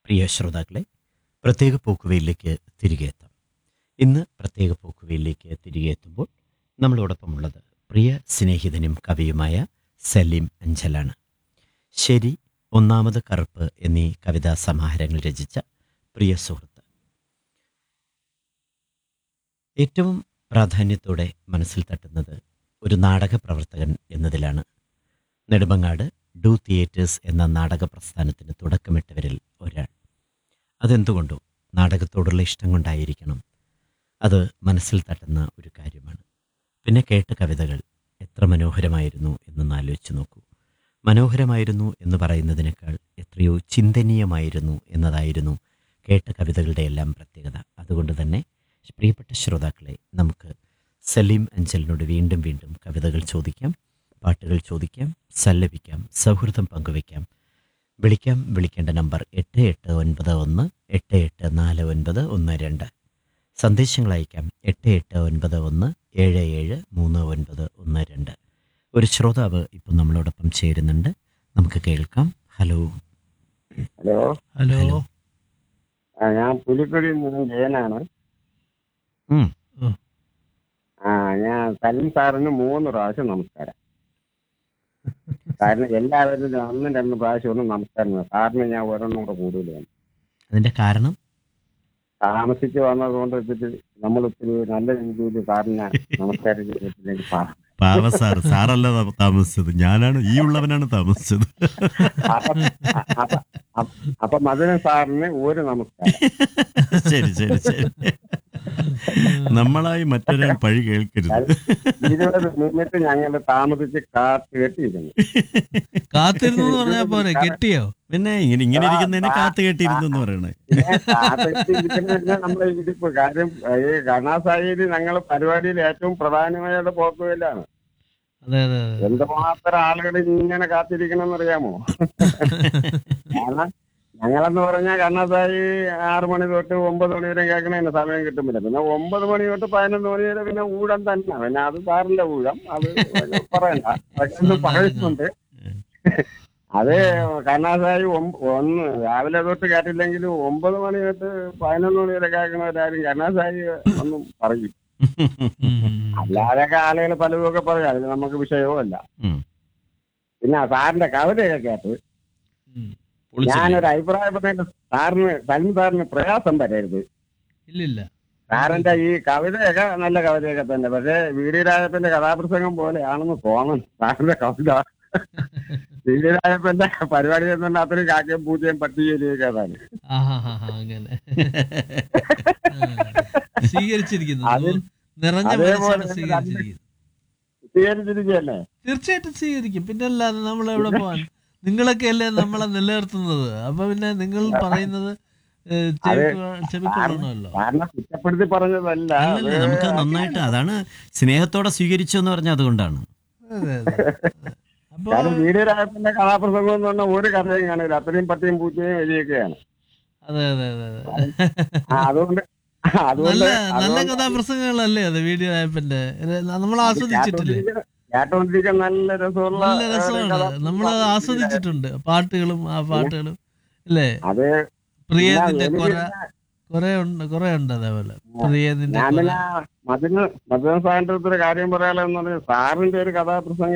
പ്രിയ ശ്രോതാക്കളെ പ്രത്യേക പോക്കുവയിലേക്ക് തിരികെ എത്താം ഇന്ന് പ്രത്യേക പോക്കുവയിലേക്ക് തിരികെ എത്തുമ്പോൾ നമ്മളോടൊപ്പമുള്ളത് പ്രിയ സ്നേഹിതനും കവിയുമായ സലീം അഞ്ചലാണ് ശരി ഒന്നാമത് കറുപ്പ് എന്നീ കവിതാ സമാഹാരങ്ങൾ രചിച്ച പ്രിയ സുഹൃത്ത് ഏറ്റവും പ്രാധാന്യത്തോടെ മനസ്സിൽ തട്ടുന്നത് ഒരു നാടക പ്രവർത്തകൻ എന്നതിലാണ് നെടുമങ്ങാട് ഡു തിയേറ്റേഴ്സ് എന്ന നാടക പ്രസ്ഥാനത്തിന് തുടക്കമിട്ടവരിൽ ഒരാൾ അതെന്തുകൊണ്ടോ നാടകത്തോടുള്ള ഇഷ്ടം കൊണ്ടായിരിക്കണം അത് മനസ്സിൽ തട്ടുന്ന ഒരു കാര്യമാണ് പിന്നെ കേട്ട കവിതകൾ എത്ര മനോഹരമായിരുന്നു എന്നൊന്ന് ആലോചിച്ച് നോക്കൂ മനോഹരമായിരുന്നു എന്ന് പറയുന്നതിനേക്കാൾ എത്രയോ ചിന്തനീയമായിരുന്നു എന്നതായിരുന്നു കേട്ട കവിതകളുടെ എല്ലാം പ്രത്യേകത അതുകൊണ്ട് തന്നെ പ്രിയപ്പെട്ട ശ്രോതാക്കളെ നമുക്ക് സലീം അഞ്ചലിനോട് വീണ്ടും വീണ്ടും കവിതകൾ ചോദിക്കാം പാട്ടുകൾ ചോദിക്കാം സല്ലപിക്കാം സൗഹൃദം പങ്കുവയ്ക്കാം വിളിക്കാം വിളിക്കേണ്ട നമ്പർ എട്ട് എട്ട് ഒൻപത് ഒന്ന് എട്ട് എട്ട് നാല് ഒൻപത് ഒന്ന് രണ്ട് സന്ദേശങ്ങൾ അയക്കാം എട്ട് എട്ട് ഒൻപത് ഒന്ന് ഏഴ് ഏഴ് മൂന്ന് ഒൻപത് ഒന്ന് രണ്ട് ഒരു ശ്രോതാവ് ഇപ്പം നമ്മളോടൊപ്പം ചേരുന്നുണ്ട് നമുക്ക് കേൾക്കാം ഹലോ ഹലോ ഹലോ ആ, ഞാൻ പുലിക്കുടിയിൽ നിന്നും ജയനാണ് ഉം. ആ ഞാൻ സലിം സാറിന് മൂന്ന് പ്രാവശ്യം നമസ്കാരം കാരണം എല്ലാവരും ഒന്നും രണ്ടും പ്രാവശ്യം ഒന്നും നമസ്കാരം വേണം. സാറിന് ഞാൻ ഒരെണ്ണം കൂടെ കൂടുതലാണ് അതിൻ്റെ കാരണം താമസിച്ച് വന്നതുകൊണ്ട് വെച്ചിട്ട് നമ്മൾ ഒത്തിരി നല്ല രീതിയിൽ സാറിനെ നമസ്കാരം ചെയ്തിട്ടില്ലെങ്കിൽ സാർ പാവ സാർ സാറല്ല താ- താമസിച്ചത് ഞാനാണ് ഈ ഉള്ളവനാണ് താമസിച്ചത് അപ്പൊ അപ്പൊ- അപ്പൊ- അപ്പൊ മധുരൻ സാറിന് ഒരു നമസ്കാരം ശരി ശരി ശരി നമ്മളായി മറ്റൊരാൾ പഴി കേൾക്കരുത് ഇരുപത് മിനിറ്റ് ഞങ്ങൾ താമസിച്ച് കാത്ത് കെട്ടിയിരുന്നു കാത്തിരുന്നു എന്ന് പറഞ്ഞാ പോരെ കെട്ടിയോ പിന്നെ ഇങ്ങനെ ഇങ്ങനെ ഇരിക്കുന്നതിനെ കാത്തു കേട്ടിരുന്നു എന്ന് പറയണേ പിന്നെ കാത്തിരിക്കുന്ന നമ്മളെ ഇരിപ്പ് കാര്യം ഈ കരുണാസായി ഞങ്ങൾ പരിപാടിയിൽ ഏറ്റവും പ്രധാനമായ പോക്കുവല്ലാണ് അതെ അതെ അതെ എന്തുമാത്രം ആളുകൾ ഇങ്ങനെ കാത്തിരിക്കണം അറിയാമോ കാരണം ഞങ്ങളെന്ന് പറഞ്ഞാൽ കരുണാസായി ആറ് മണി തൊട്ട് ഒമ്പത് മണി വരെ കേൾക്കണതിന് സമയം കിട്ടുന്നില്ല പിന്നെ ഒമ്പത് മണി തൊട്ട് പതിനൊന്ന് മണി വരെ പിന്നെ ഊഴം തന്നെ പിന്നെ അത് സാറിന്റെ ഊഴം അത് പറയണ്ട അതൊക്കെ ഒന്ന് പറയുന്നുണ്ട് അത് കരുണാസായി ഒന്ന് രാവിലെ തൊട്ട് കേട്ടില്ലെങ്കിലും ഒമ്പത് മണി തൊട്ട് പതിനൊന്ന് മണി വരെ കേൾക്കണവരാരും കരുണാസായി ഒന്നും പറയും ഉം. അല്ലാതെയൊക്കെ ആളുകൾ പലതുമൊക്കെ പറയും അതിന് നമുക്ക് വിഷയവും അല്ല ഉം. പിന്നെ സാറിന്റെ കവിതയൊക്കെ കേട്ട് ഉം. ഞാനൊരു അഭിപ്രായം പറഞ്ഞിട്ട് സാറിന് സലിം സാറിന് പ്രയാസം വരരുത് ഇല്ലില്ല സാറിന്റെ ഈ കവിതയൊക്കെ നല്ല കവിതയൊക്കെ തന്നെ പക്ഷേ വി ഡി രാജപ്പന്റെ കഥാപ്രസംഗം പോലെയാണെന്ന് തോന്നുന്നു സാറിന്റെ കവിത വി ഡി രാജപ്പന്റെ പരിപാടി ചെന്നുകൊണ്ട് അത്രയും കാക്കയും പൂച്ചയും പട്ടികയിലേക്ക് അതാണ് ആഹാ ഹാ ഹാ അങ്ങനെ ആ. സ്വീകരിച്ചിരിക്കുന്നു അത് നിറഞ്ഞ അതേപോലെ മനസ്സാണ് തന്നെ സ്വീകരിച്ചിരിക്കുന്നത് സ്വീകരിച്ചിരിക്കുകയല്ലേ തീർച്ചയായിട്ടും സ്വീകരിക്കും പിന്നെ അല്ലാതെ നമ്മൾ എവിടെ പോവാൻ നിങ്ങളൊക്കെ അല്ലേ നമ്മളെ നിലനിർത്തുന്നത് അപ്പൊ പിന്നെ നിങ്ങൾ പറയുന്നത് ഏ, ചെവിക്കൊ- ചെവിക്കൊള്ളണമല്ലോ കാരണം കുറ്റപ്പെടുത്തി പറഞ്ഞതല്ല അല്ലല്ല നമുക്ക് നന്നായിട്ട് അതാണ് സ്നേഹത്തോടെ സ്വീകരിച്ചു എന്ന് പറഞ്ഞാൽ അതുകൊണ്ടാണ് അതെ അതെ അപ്പൊ കാരണം വി ഡി രാജപ്പന്റെ കഥാപ്രസംഗം എന്ന് പറഞ്ഞാൽ ഒരു കഥയും കാണില്ല അത്രയും പട്ടിയും പൂച്ചയും എഴുതിയൊക്കെയാണ് അതെ അതെ അതെ അതെ ആ, അതുകൊണ്ട് അതുകൊണ്ട് നല്ല നല്ല അതുകൊണ്ട് കഥാപ്രസംഗങ്ങളല്ലേ അത് വീഡിയോ ആയപ്പന്റെ നമ്മൾ ആസ്വദിച്ചിട്ടില്ലേ കേട്ടോണ്ടിരിക്കാൻ- കേട്ടോണ്ടിരിക്കാൻ നല്ല രസമുള്ള നല്ല ഏഹ്, രസമാണ് കഥാപ്രസംഗം. നമ്മൾ ആസ്വദിച്ചിട്ടുണ്ട് പാട്ടുകളും ആ പാട്ടുകളും ഇല്ലേ അത് പ്രിയതിന്റെ എനിക്ക് കൊറ കൊറേ ഉണ്ട് കൊറേ ഉണ്ട് അതേപോലെ പ്രിയതിന്റെ ഞാൻ കൊറ പിന്നെ മധുര മധുര സാറിന്റെ അടുത്തൊരു കാര്യം പറയാലെന്ന് പറഞ്ഞാൽ സാറിന്റെ ഒരു കഥാപ്രസംഗം